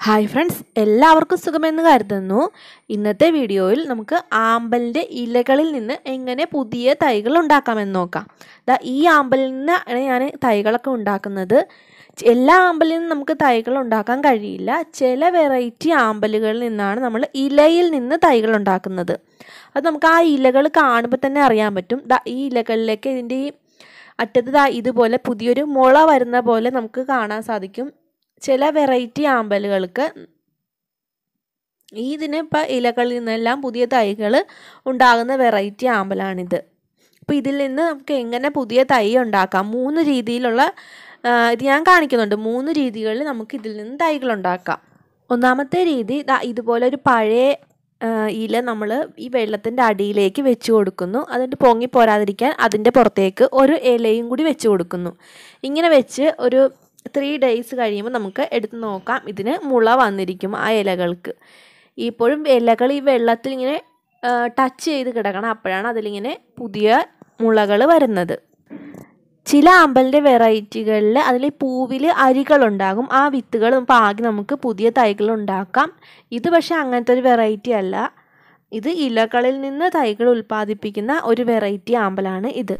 hi friends എല്ലാവർക്കും സുഖമെന്ന് കരുതുന്നു ഇന്നത്തെ വീഡിയോയിൽ നമുക്ക് ആമ്പലിൻ്റെ ഇലകളിൽ നിന്ന് എങ്ങനെ പുതിയ തൈകൾ ഉണ്ടാക്കാമെന്ന് നോക്കാം ദാ ഈ ആമ്പലിൽ നിന്നാണ് ഞാൻ തൈകളൊക്കെ ഉണ്ടാക്കുന്നത് ച- എല്ലാ ആമ്പലിൽ നിന്നും നമുക്ക് തൈകൾ ഉണ്ടാക്കാൻ കഴിയില്ല ചില വെറൈറ്റി ആമ്പലുകളിൽ നിന്നാണ് നമ്മൾ ഇലയിൽ നിന്ന് തൈകൾ ഉണ്ടാക്കുന്നത് അത് നമുക്ക് ആ ഇലകൾ കാണുമ്പോൾ തന്നെ അറിയാൻ പറ്റും ദാ ഈ ഇലകളിലേക്ക് ഇതിൻ്റെ ഈ അറ്റത്ത് ദാ ഇതുപോലെ പുതിയൊരു മുള വരുന്ന പോലെ നമുക്ക് കാണാൻ സാധിക്കും ചില വെറൈറ്റി ആമ്പലുകൾക്ക് ഈ ഇതിന് ഇപ്പം ഇലകളിൽ നിന്നെല്ലാം പുതിയ തൈകൾ ഉണ്ടാകുന്ന വെറൈറ്റി ആമ്പലാണിത് അപ്പോൾ ഇതിൽ നിന്ന് നമുക്ക് എങ്ങനെ പുതിയ തൈ ഉണ്ടാക്കാം മൂന്ന് രീതിയിലുള്ള ആ, ഇത് ഞാൻ കാണിക്കുന്നുണ്ട് മൂന്ന് രീതികളിൽ നമുക്ക് ഇതിൽ നിന്ന് തൈകൾ ഉണ്ടാക്കാം ഒന്നാമത്തെ രീതി ദാ ഇതുപോലെ ഒരു പഴയ ആ, ഇല നമ്മൾ ഈ വെള്ളത്തിൻ്റെ അടിയിലേക്ക് വെച്ച് കൊടുക്കുന്നു അതിൻ്റെ പൊങ്ങി പോരാതിരിക്കാൻ അതിൻ്റെ പുറത്തേക്ക് ഒരു ഇലയും കൂടി വെച്ച് കൊടുക്കുന്നു ഇങ്ങനെ വെച്ച് ഒരു ത്രീ ഡേയ്സ് കഴിയുമ്പോൾ നമുക്ക് എടുത്ത് നോക്കാം ഇതിന് മുള വന്നിരിക്കും ആ ഇലകൾക്ക് ഇപ്പോഴും ഇലകൾ ഈ വെള്ളത്തിൽ ഇങ്ങനെ ടച്ച് ചെയ്ത് കിടക്കണം അപ്പോഴാണ് അതിലിങ്ങനെ പുതിയ മുളകൾ വരുന്നത് ചില അമ്പലിൻ്റെ വെറൈറ്റികളിൽ അതിൽ പൂവിൽ അരികളുണ്ടാകും ആ വിത്തുകൾ പാകി നമുക്ക് പുതിയ തൈകൾ ഉണ്ടാക്കാം ഇത് പക്ഷേ അങ്ങനത്തെ ഒരു വെറൈറ്റി അല്ല ഇത് ഇലകളിൽ നിന്ന് തൈകൾ ഉൽപ്പാദിപ്പിക്കുന്ന ഒരു വെറൈറ്റി ആമ്പലാണ് ഇത്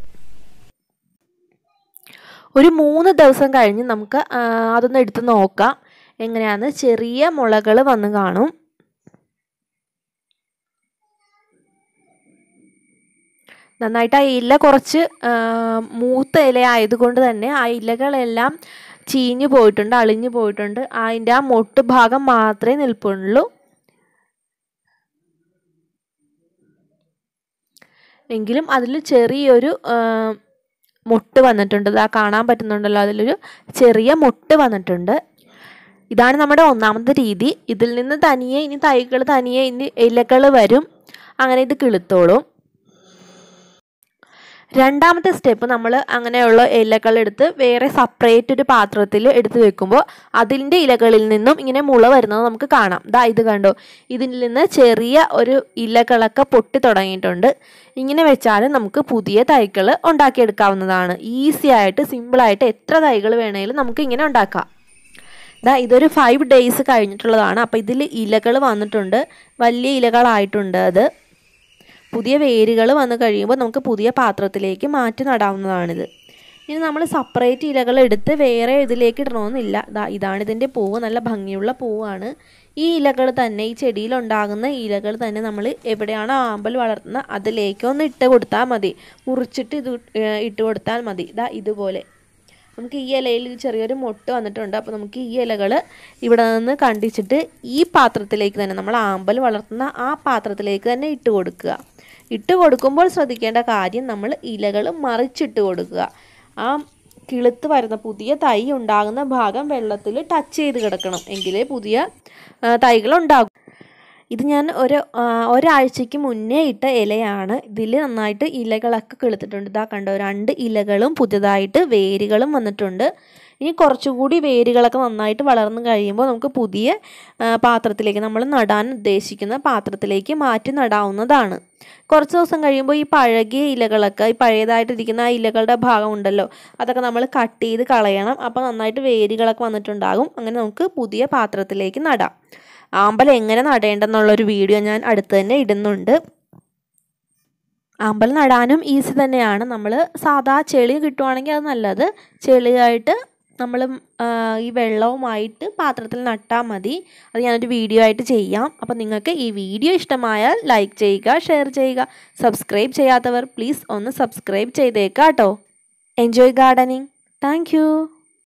ഒരു മൂന്ന് ദിവസം കഴിഞ്ഞ് നമുക്ക് ആ, അതൊന്ന് എടുത്ത് നോക്കാം എങ്ങനെയാന്ന് ചെറിയ മുളകൾ വന്ന് കാണും നന്നായിട്ട് ആ ഇല കുറച്ച് ആ, മൂത്ത ഇല ആയതുകൊണ്ട് തന്നെ ആ ഇലകളെല്ലാം ചീഞ്ഞു പോയിട്ടുണ്ട് അളിഞ്ഞു പോയിട്ടുണ്ട് അതിൻ്റെ ആ മൊട്ട് ഭാഗം മാത്രമേ നിൽപ്പുള്ളൂ എങ്കിലും അതിൽ ചെറിയൊരു ആ, മൊട്ട് വന്നിട്ടുണ്ട് ഇതാ കാണാൻ പറ്റുന്നുണ്ടല്ലോ അതിലൊരു ചെറിയ മൊട്ട് വന്നിട്ടുണ്ട് ഇതാണ് നമ്മുടെ ഒന്നാമത്തെ രീതി ഇതിൽ നിന്ന് തനിയെ ഇനി തൈകൾ തനിയെ ഇനി ഇലകൾ വരും അങ്ങനെ ഇത് കിളുത്തോളും രണ്ടാമത്തെ സ്റ്റെപ്പ് നമ്മൾ അങ്ങനെയുള്ള ഇലകൾ എടുത്ത് വേറെ സെപ്പറേറ്റ് ഒരു പാത്രത്തിൽ എടുത്ത് വെക്കുമ്പോൾ അതിൻ്റെ ഇലകളിൽ നിന്നും ഇങ്ങനെ മുള വരുന്നത് നമുക്ക് കാണാം ദാ ഇത് കണ്ടോ ഇതിൽ നിന്ന് ചെറിയ ഒരു ഇലകളൊക്കെ പൊട്ടി തുടങ്ങിയിട്ടുണ്ട് ഇങ്ങനെ വെച്ചാൽ നമുക്ക് പുതിയ തൈകൾ ഉണ്ടാക്കിയെടുക്കാവുന്നതാണ് ഈസി ആയിട്ട് സിമ്പിളായിട്ട് എത്ര തൈകൾ വേണമെങ്കിലും നമുക്ക് ഇങ്ങനെ ഉണ്ടാക്കാം ദാ ഇതൊരു ഫൈവ് ഡേയ്സ് കഴിഞ്ഞിട്ടുള്ളതാണ് അപ്പോൾ ഇതിൽ ഇലകൾ വന്നിട്ടുണ്ട് വലിയ ഇലകളായിട്ടുണ്ട് അത് പുതിയ വേരുകൾ വന്നു കഴിയുമ്പോൾ നമുക്ക് പുതിയ പാത്രത്തിലേക്ക് മാറ്റി നടാവുന്നതാണിത് ഇനി നമ്മൾ സെപ്പറേറ്റ് ഇലകൾ എടുത്ത് വേറെ ഇതിലേക്ക് ഇടണമെന്നില്ല ദാ ഇതാണ് ഇതിൻ്റെ പൂവ് നല്ല ഭംഗിയുള്ള പൂവാണ് ഈ ഇലകൾ തന്നെ ഈ ചെടിയിലുണ്ടാകുന്ന ഇലകൾ തന്നെ നമ്മൾ എവിടെയാണോ ആമ്പൽ വളർത്തുന്നത് അതിലേക്ക് ഒന്ന് ഇട്ട് കൊടുത്താൽ മതി മുറിച്ചിട്ട് ഇത് ഏഹ് ഇട്ട് കൊടുത്താൽ മതി ദാ ഇതുപോലെ നമുക്ക് ഈ ഇലയിൽ ചെറിയൊരു മൊട്ട് വന്നിട്ടുണ്ട് അപ്പോൾ നമുക്ക് ഈ ഇലകൾ ഇവിടെ നിന്ന് കണ്ടിച്ചിട്ട് ഈ പാത്രത്തിലേക്ക് തന്നെ നമ്മൾ ആമ്പൽ വളർത്തുന്ന ആ പാത്രത്തിലേക്ക് തന്നെ ഇട്ട് കൊടുക്കുക ഇട്ട് കൊടുക്കുമ്പോൾ ശ്രദ്ധിക്കേണ്ട കാര്യം നമ്മൾ ഇലകൾ മറിച്ചിട്ട് കൊടുക്കുക ആ കിളുത്ത് വരുന്ന പുതിയ തൈ ഉണ്ടാകുന്ന ഭാഗം വെള്ളത്തിൽ ടച്ച് ചെയ്ത് കിടക്കണം എങ്കിലേ പുതിയ ആ, തൈകൾ ഉണ്ടാകും ഇത് ഞാൻ ഒരു ആ, ഒരാഴ്ചയ്ക്ക് മുന്നേ ഇട്ട ഇലയാണ് ഇതിൽ നന്നായിട്ട് ഇലകളൊക്കെ കിളുത്തിട്ടുണ്ട് ഇതാ കണ്ടോ രണ്ട് ഇലകളും പുതിയതായിട്ട് വേരുകളും വന്നിട്ടുണ്ട് ഇനി കുറച്ചുകൂടി വേരുകളൊക്കെ നന്നായിട്ട് വളർന്നു കഴിയുമ്പോൾ നമുക്ക് പുതിയ ആ, പാത്രത്തിലേക്ക് നമ്മൾ നടാൻ ഉദ്ദേശിക്കുന്ന പാത്രത്തിലേക്ക് മാറ്റി നടാവുന്നതാണ് കുറച്ച് ദിവസം കഴിയുമ്പോൾ ഈ പഴകിയ ഇലകളൊക്കെ ഈ പഴയതായിട്ടിരിക്കുന്ന ആ ഇലകളുടെ ഭാഗം ഉണ്ടല്ലോ അതൊക്കെ നമ്മൾ കട്ട് ചെയ്ത് കളയണം അപ്പോൾ നന്നായിട്ട് വേരുകളൊക്കെ വന്നിട്ടുണ്ടാകും അങ്ങനെ നമുക്ക് പുതിയ പാത്രത്തിലേക്ക് നടാം ആമ്പൽ എങ്ങനെ നടേണ്ടെന്നുള്ളൊരു വീഡിയോ ഞാൻ അടുത്ത് തന്നെ ഇടുന്നുണ്ട് ആമ്പൽ നടാനും ഈസി തന്നെയാണ് നമ്മൾ സാധാ ചെളി കിട്ടുവാണെങ്കിൽ അത് നല്ലത് ചെളിയായിട്ട് നമ്മൾ ഈ വെള്ളവുമായിട്ട് പാത്രത്തിൽ നട്ടാൽ മതി അത് ഞാനൊരു വീഡിയോ ആയിട്ട് ചെയ്യാം അപ്പോൾ നിങ്ങൾക്ക് ഈ വീഡിയോ ഇഷ്ടമായാൽ ലൈക്ക് ചെയ്യുക ഷെയർ ചെയ്യുക സബ്സ്ക്രൈബ് ചെയ്യാത്തവർ പ്ലീസ് ഒന്ന് സബ്സ്ക്രൈബ് ചെയ്തേക്കാം കേട്ടോ എൻജോയ് ഗാർഡനിങ് താങ്ക്